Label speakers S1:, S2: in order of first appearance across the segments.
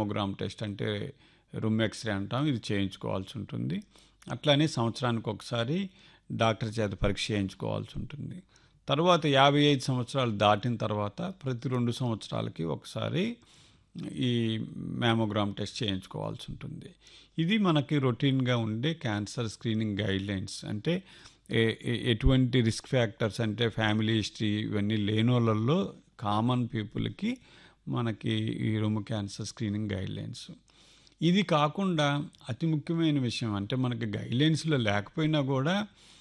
S1: mammogram test అంటే room X ray అంటాం ఇది చేయించుకోవాల్సి ఉంటుంది అట్లానే సంవత్సరానికి ఒకసారి డాక్టర్ చేత పరీక్ష చేయించుకోవాల్సి ఉంటుంది తర్వాత యాభై ఐదు సంవత్సరాలు దాటిన తర్వాత ప్రతి రెండు సంవత్సరాలకి ఒకసారి ఈ మ్యామోగ్రామ్ టెస్ట్ చేయించుకోవాల్సి ఉంటుంది ఇది మనకి రొటీన్గా ఉండే క్యాన్సర్ స్క్రీనింగ్ గైడ్ లైన్స్ అంటే ఏ- ఏ- ఎటువంటి రిస్క్ ఫ్యాక్టర్స్ అంటే ఫ్యామిలీ హిస్టరీ ఇవన్నీ లేని వాళ్ళల్లో కామన్ పీపుల్కి మనకి ఈ రొమ్ము క్యాన్సర్ స్క్రీనింగ్ గైడ్ లైన్స్ ఇది కాకుండా అతి ముఖ్యమైన విషయం అంటే మనకి గైడ్ లైన్స్లో లేకపోయినా కూడా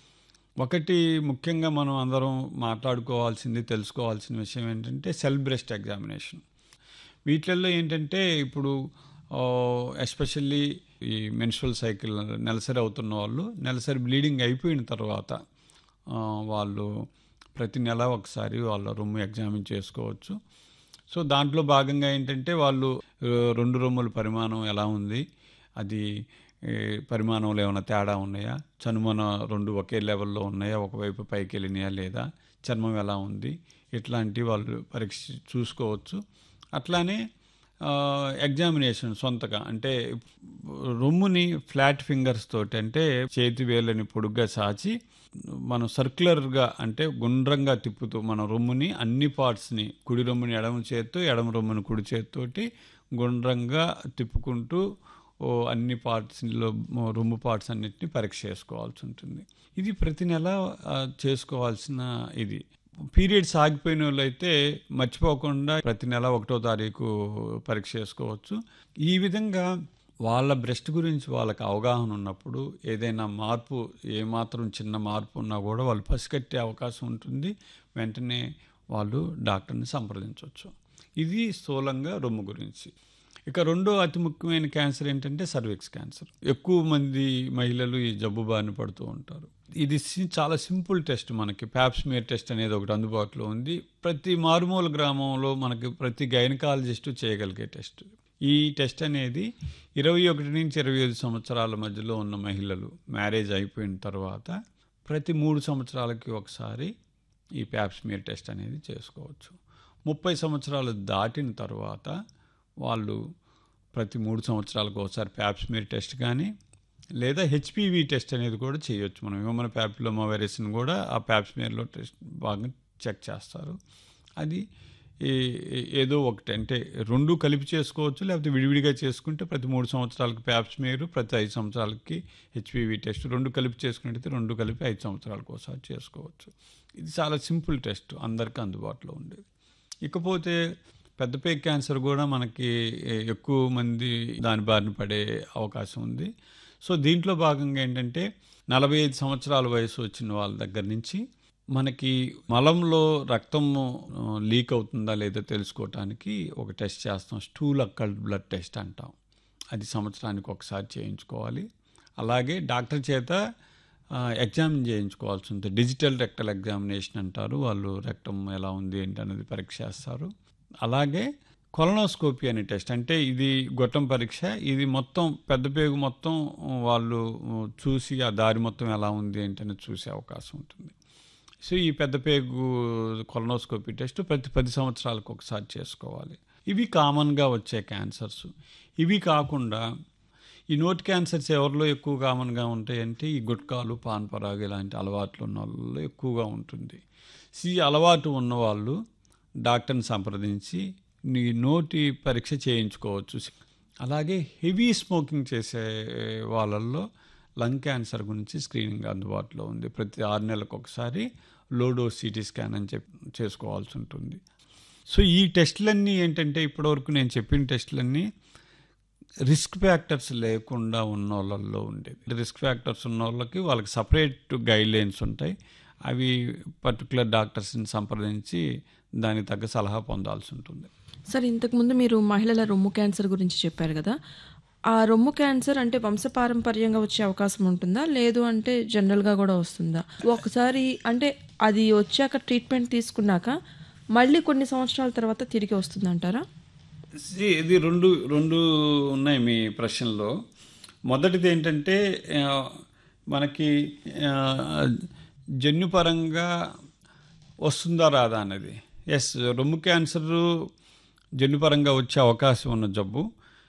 S1: ఒకటి ముఖ్యంగా మనం అందరం మాట్లాడుకోవాల్సింది తెలుసుకోవాల్సిన విషయం ఏంటంటే సెల్ బ్రెస్ట్ ఎగ్జామినేషన్ వీటిల్లో ఏంటంటే ఇప్పుడు ఎస్పెషల్లీ ఈ మెన్స్ట్రల్ సైకిల్ నెలసరి అవుతున్న వాళ్ళు నెలసరి బ్లీడింగ్ అయిపోయిన తర్వాత ఆ, వాళ్ళు ప్రతి నెల ఒకసారి వాళ్ళ రొమ్ము ఎగ్జామిన్ చేసుకోవచ్చు సో దాంట్లో భాగంగా ఏంటంటే వాళ్ళు ఆ, రెండు రొమ్ముల పరిమాణం ఎలా ఉంది అది ఏ, పరిమాణంలో ఏమైనా తేడా ఉన్నాయా చనుమన రెండు ఒకే లెవెల్లో ఉన్నాయా ఒకవైపు పైకి వెళ్ళినాయా లేదా చర్మం ఎలా ఉంది ఇట్లాంటి వాళ్ళు పరీక్ష చూసుకోవచ్చు అట్లానే ఎగ్జామినేషన్ సొంతగా అంటే రొమ్ముని ఫ్లాట్ ఫింగర్స్ తోటి అంటే చేతి వేళ్ళని పొడుగ్గా సాచి మనం సర్క్యులర్గా అంటే గుండ్రంగా తిప్పుతూ మన రొమ్ముని అన్ని పార్ట్స్ని కుడి రొమ్ముని ఎడమ చేత్తో ఎడమ రొమ్ముని కుడి చేత్తోటి గుండ్రంగా తిప్పుకుంటూ ఓ అన్ని పార్ట్స్లో రొమ్ము పార్ట్స్ అన్నిటిని పరీక్ష చేసుకోవాల్సి ఉంటుంది ఇది ప్రతి నెల ఆ, చేసుకోవాల్సిన ఇది పీరియడ్స్ ఆగిపోయిన వాళ్ళు అయితే మర్చిపోకుండా ప్రతి నెల ఒకటో తారీఖు పరీక్ష చేసుకోవచ్చు ఈ విధంగా వాళ్ళ బ్రెస్ట్ గురించి వాళ్ళకి అవగాహన ఉన్నప్పుడు ఏదైనా మార్పు ఏమాత్రం చిన్న మార్పు ఉన్నా కూడా వాళ్ళు పసిగట్టే అవకాశం ఉంటుంది వెంటనే వాళ్ళు డాక్టర్ని సంప్రదించవచ్చు ఇది స్థూలంగా రొమ్ము గురించి ఇక రెండో అతి ముఖ్యమైన క్యాన్సర్ ఏంటంటే సర్విక్స్ క్యాన్సర్ ఎక్కువ మంది మహిళలు ఈ జబ్బు బారిన పడుతూ ఉంటారు ఇది సి- చాలా సింపుల్ టెస్ట్ మనకి ప్యాప్స్మియర్ టెస్ట్ అనేది ఒకటి అందుబాటులో ఉంది ప్రతి మారుమూల గ్రామంలో మనకి ప్రతి గైనకాలజిస్ట్ చేయగలిగే టెస్ట్ ఈ టెస్ట్ అనేది ఇరవై ఒకటి నుంచి ఇరవై ఐదు సంవత్సరాల మధ్యలో ఉన్న మహిళలు మ్యారేజ్ అయిపోయిన తర్వాత ప్రతి మూడు సంవత్సరాలకి ఒకసారి ఈ ప్యాప్స్మియర్ టెస్ట్ అనేది చేసుకోవచ్చు ముప్పై సంవత్సరాలు దాటిన తర్వాత వాళ్ళు ప్రతి మూడు సంవత్సరాలకు ఒకసారి ప్యాప్స్మియర్ టెస్ట్ కానీ లేదా హెచ్పివి టెస్ట్ అనేది కూడా చేయొచ్చు మనం హ్యూమన్ ప్యాపిలోమా వైరస్ని కూడా ఆ ప్యాప్స్మియర్లో టెస్ట్ బాగా చెక్ చేస్తారు అది ఏ- ఏ- ఏదో ఒకటి అంటే రెండు కలిపి చేసుకోవచ్చు లేకపోతే విడివిడిగా చేసుకుంటే ప్రతి మూడు సంవత్సరాలకి ప్యాప్స్మియర్ ప్రతి ఐదు సంవత్సరాలకి హెచ్పివి టెస్ట్ రెండు కలిపి చేసుకున్నట్టయితే రెండు కలిపి ఐదు సంవత్సరాలకు ఒకసారి చేసుకోవచ్చు ఇది చాలా సింపుల్ టెస్ట్ అందరికీ అందుబాటులో ఉండేది ఇకపోతే పెద్ద పేగు క్యాన్సర్ కూడా మనకి ఎ- ఎక్కువ మంది దాని బారిన పడే అవకాశం ఉంది సో దీంట్లో భాగంగా ఏంటంటే నలభై ఐదు సంవత్సరాల వయసు వచ్చిన వాళ్ళ దగ్గర నుంచి మనకి మలంలో రక్తం లీక్ అవుతుందా లేదా తెలుసుకోవటానికి ఒక టెస్ట్ చేస్తాం స్టూల్ అక్కల్ బ్లడ్ టెస్ట్ అంటాం అది సంవత్సరానికి ఒకసారి చేయించుకోవాలి అలాగే డాక్టర్ చేత ఎగ్జామిన్ చేయించుకోవాల్సి ఉంటుంది డిజిటల్ రెక్టల్ ఎగ్జామినేషన్ అంటారు వాళ్ళు రెక్టం ఎలా ఉంది ఏంటి అనేది పరీక్ష చేస్తారు అలాగే కొలనోస్కోపీ అనే టెస్ట్ అంటే ఇది గొట్టం పరీక్ష ఇది మొత్తం పెద్ద పేగు మొత్తం వాళ్ళు చూసి ఆ దారి మొత్తం ఎలా ఉంది ఏంటి అనేది చూసే అవకాశం ఉంటుంది సో ఈ పెద్ద పేగు కొలనోస్కోపీ టెస్ట్ ప్రతి పది సంవత్సరాలకు ఒకసారి చేసుకోవాలి ఇవి కామన్గా వచ్చే క్యాన్సర్స్ ఇవి కాకుండా ఈ నోటి క్యాన్సర్స్ ఎవరిలో ఎక్కువ కామన్గా ఉంటాయంటే ఈ గుట్కాలు పాన్ పరాగు ఇలాంటి అలవాట్లు ఉన్న వాళ్ళలో ఎక్కువగా ఉంటుంది సో ఈ అలవాటు ఉన్నవాళ్ళు డాక్టర్ని సంప్రదించి నీ నోటి పరీక్ష చేయించుకోవచ్చు అలాగే హెవీ స్మోకింగ్ చేసే వాళ్ళల్లో లంగ్ క్యాన్సర్ గురించి స్క్రీనింగ్ అందుబాటులో ఉంది ప్రతి ఆరు నెలలకు ఒకసారి లోడో సిటీ స్కాన్ అని చెప్పి చేసుకోవాల్సి ఉంటుంది సో ఈ టెస్టులన్నీ ఏంటంటే ఇప్పటివరకు నేను చెప్పిన టెస్టులన్నీ రిస్క్ ఫ్యాక్టర్స్ లేకుండా ఉన్న వాళ్ళల్లో ఉండేది రిస్క్ ఫ్యాక్టర్స్ ఉన్న వాళ్ళకి వాళ్ళకి సపరేట్ గైడ్ లైన్స్ ఉంటాయి అవి పర్టికులర్ డాక్టర్స్ని సంప్రదించి దానికి తగ్గ సలహా పొందాల్సి ఉంటుంది
S2: సార్ ఇంతకుముందు మీరు మహిళల రొమ్ము క్యాన్సర్ గురించి చెప్పారు కదా ఆ రొమ్ము క్యాన్సర్ అంటే వంశపారంపర్యంగా వచ్చే అవకాశం ఉంటుందా లేదు అంటే జనరల్గా కూడా వస్తుందా ఒకసారి అంటే అది వచ్చాక ట్రీట్మెంట్ తీసుకున్నాక మళ్ళీ కొన్ని సంవత్సరాల తర్వాత తిరిగి వస్తుందంటారా
S1: See, ఇది రెండు రెండు ఉన్నాయి మీ ప్రశ్నలో మొదటిది ఏంటంటే ఆ, మనకి ఆ, జన్యుపరంగా వస్తుందా రాదా అనేది ఎస్ రొమ్ము క్యాన్సర్ జన్యుపరంగా వచ్చే అవకాశం ఉన్న జబ్బు